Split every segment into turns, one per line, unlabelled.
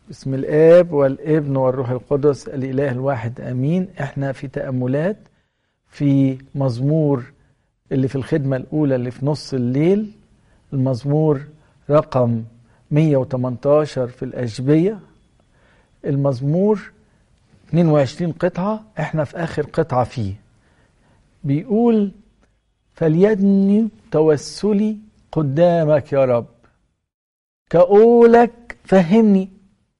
بسم الآب والابن والروح القدس الإله الواحد آمين احنا في تأملات في مزمور اللي في الخدمة الأولى اللي في نص الليل المزمور رقم 118 في الأشبية المزمور 22 قطعة احنا في آخر قطعة فيه بيقول فليدني توسلي قدامك يا رب كقولك فهمني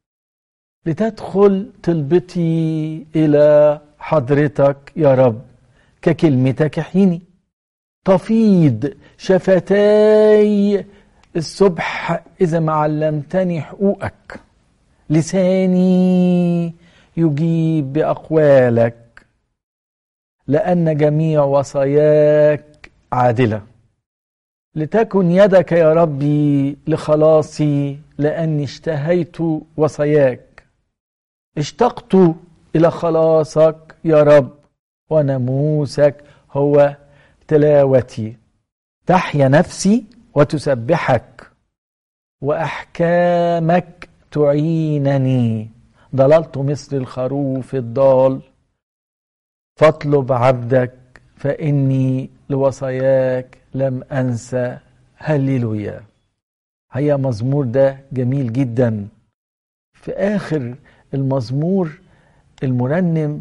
لتدخل طلبتي إلى حضرتك يا رب ككلمتك حيني تفيض شفتاي الصبح إذا ما علمتني حقوقك لساني يجيب بأقوالك لأن جميع وصاياك عادلة لتكن يدك يا ربي لخلاصي لأني اشتهيت وصاياك اشتقت إلى خلاصك يا رب وناموسك هو تلاوتي تحيا نفسي وتسبحك وأحكامك تعينني ضللت مثل الخروف الضال فاطلب عبدك فإني لوصاياك لم أنسى هللويا هيا مزمور ده جميل جدا في آخر المزمور المرنم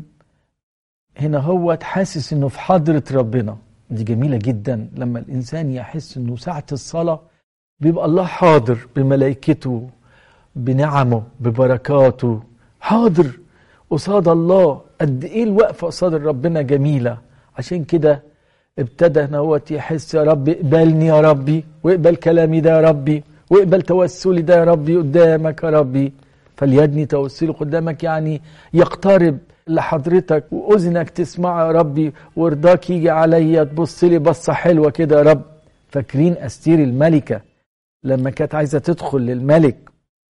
هنا هو حاسس انه في حضرة ربنا دي جميلة جدا لما الإنسان يحس انه ساعة الصلاة بيبقى الله حاضر بملائكته بنعمه ببركاته حاضر قصاد الله قد ايه الوقفة قصاد ربنا جميلة عشان كده ابتدى هنا هو يحس يا رب اقبلني يا ربي واقبل كلامي ده يا ربي واقبل توسلي ده يا ربي قدامك يا ربي فليدني توسلي قدامك يعني يقترب لحضرتك واذنك تسمع يا ربي ورضاك يجي عليا تبص لي بصه حلوه كده يا رب فاكرين استير الملكه لما كانت عايزه تدخل للملك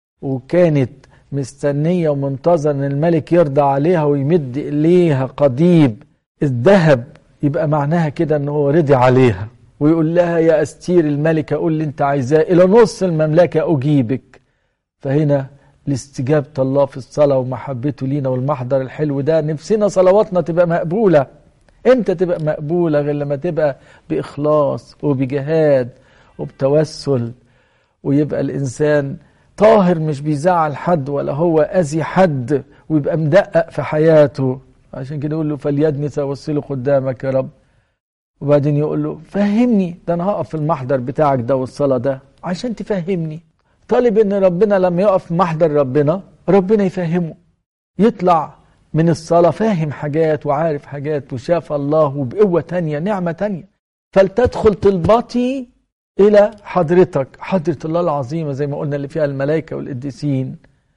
وكانت مستنيه ومنتظره ان الملك يرضى عليها ويمد اليها قضيب الذهب يبقى معناها كده ان هو رضي عليها ويقول لها يا استير الملكه قول اللي انت عايزاه الى نص المملكه اجيبك فهنا لاستجابة الله في الصلاة ومحبته لينا والمحضر الحلو ده نفسنا صلواتنا تبقى مقبولة امتى تبقى مقبولة غير لما تبقى بإخلاص وبجهاد وبتوسل ويبقى الإنسان طاهر مش بيزعل حد ولا هو أذي حد ويبقى مدقق في حياته عشان كده يقول له فليدني توسله قدامك يا رب وبعدين يقول له فهمني ده انا هقف في المحضر بتاعك ده والصلاة ده عشان تفهمني طالب ان ربنا لما يقف في محضر ربنا ربنا يفهمه يطلع من الصلاة فاهم حاجات وعارف حاجات وشاف الله وبقوة تانية نعمة تانية فلتدخل طلباتي إلى حضرتك حضرة الله العظيمة زي ما قلنا اللي فيها الملائكة والقديسين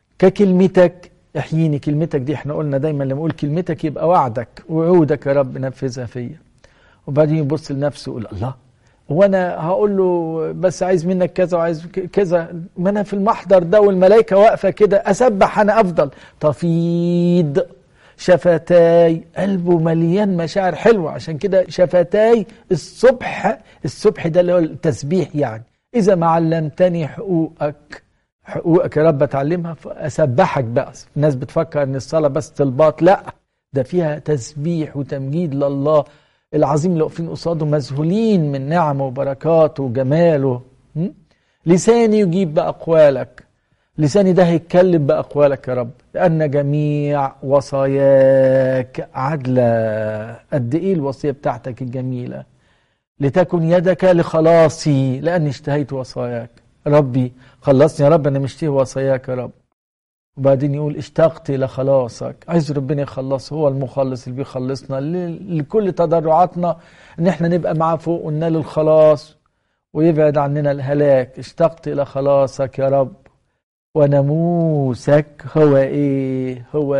ككلمتك احييني كلمتك دي احنا قلنا دايما لما اقول كلمتك يبقى وعدك وعودك يا رب نفذها فيا وبعدين يبص لنفسه يقول الله وانا هقول له بس عايز منك كذا وعايز كذا ما انا في المحضر ده والملائكه واقفه كده اسبح انا افضل تفيض شفتاي قلبه مليان مشاعر حلوه عشان كده شفتاي الصبح الصبح ده اللي هو التسبيح يعني اذا ما علمتني حقوقك حقوقك يا رب اتعلمها اسبحك بقى الناس بتفكر ان الصلاه بس طلبات لا ده فيها تسبيح وتمجيد لله العظيم اللي واقفين قصاده مذهولين من نعمه وبركاته وجماله لساني يجيب بأقوالك لساني ده هيتكلم بأقوالك يا رب لأن جميع وصاياك عدلة قد إيه الوصية بتاعتك الجميلة لتكن يدك لخلاصي لأني اشتهيت وصاياك ربي خلصني يا رب أنا مشتهي وصاياك يا رب وبعدين يقول اشتقت الى خلاصك عايز ربنا يخلص هو المخلص اللي بيخلصنا لكل تضرعاتنا ان احنا نبقى معاه فوق وننال الخلاص ويبعد عننا الهلاك اشتقت الى خلاصك يا رب وناموسك هو ايه هو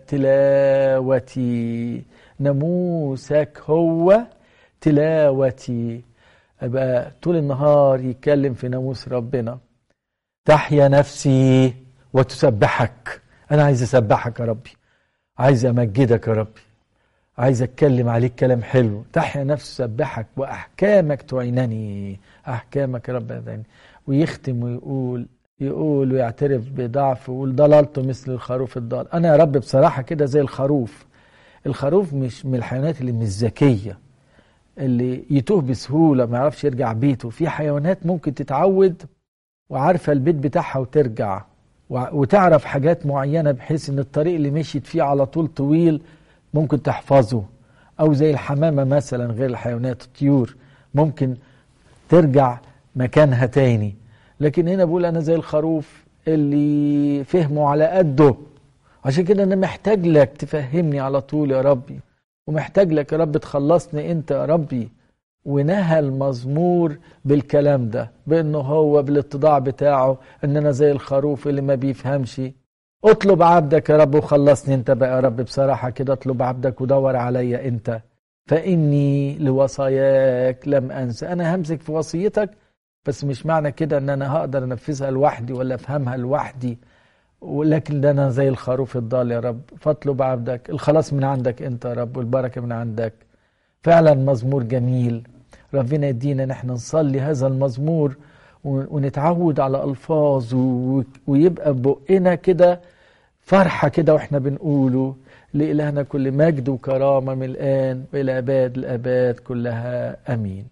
تلاوتي ناموسك هو تلاوتي ابقى طول النهار يتكلم في ناموس ربنا تحيا نفسي وتسبحك انا عايز اسبحك يا ربي عايز امجدك يا ربي عايز اتكلم عليك كلام حلو تحيا نفسي تسبحك واحكامك تعينني احكامك يا رب يعني ويختم ويقول يقول ويعترف بضعفه ويقول ضللت مثل الخروف الضال انا يا رب بصراحه كده زي الخروف الخروف مش من الحيوانات اللي مش ذكيه اللي يتوه بسهوله ما يعرفش يرجع بيته في حيوانات ممكن تتعود وعارفه البيت بتاعها وترجع وتعرف حاجات معينه بحيث ان الطريق اللي مشيت فيه على طول طويل ممكن تحفظه او زي الحمامه مثلا غير الحيوانات الطيور ممكن ترجع مكانها تاني لكن هنا بقول انا زي الخروف اللي فهمه على قده عشان كده انا محتاج لك تفهمني على طول يا ربي ومحتاج لك يا رب تخلصني انت يا ربي ونهى المزمور بالكلام ده بانه هو بالاتضاع بتاعه ان انا زي الخروف اللي ما بيفهمش اطلب عبدك يا رب وخلصني انت بقى يا رب بصراحة كده اطلب عبدك ودور عليا انت فاني لوصاياك لم انسى انا همسك في وصيتك بس مش معنى كده ان انا هقدر انفذها لوحدي ولا افهمها لوحدي ولكن ده انا زي الخروف الضال يا رب فاطلب عبدك الخلاص من عندك انت يا رب والبركه من عندك فعلا مزمور جميل ربنا يدينا نحن نصلي هذا المزمور ونتعود على الفاظ ويبقى بقنا كده فرحه كده واحنا بنقوله لإلهنا كل مجد وكرامه من الان والى اباد الاباد كلها امين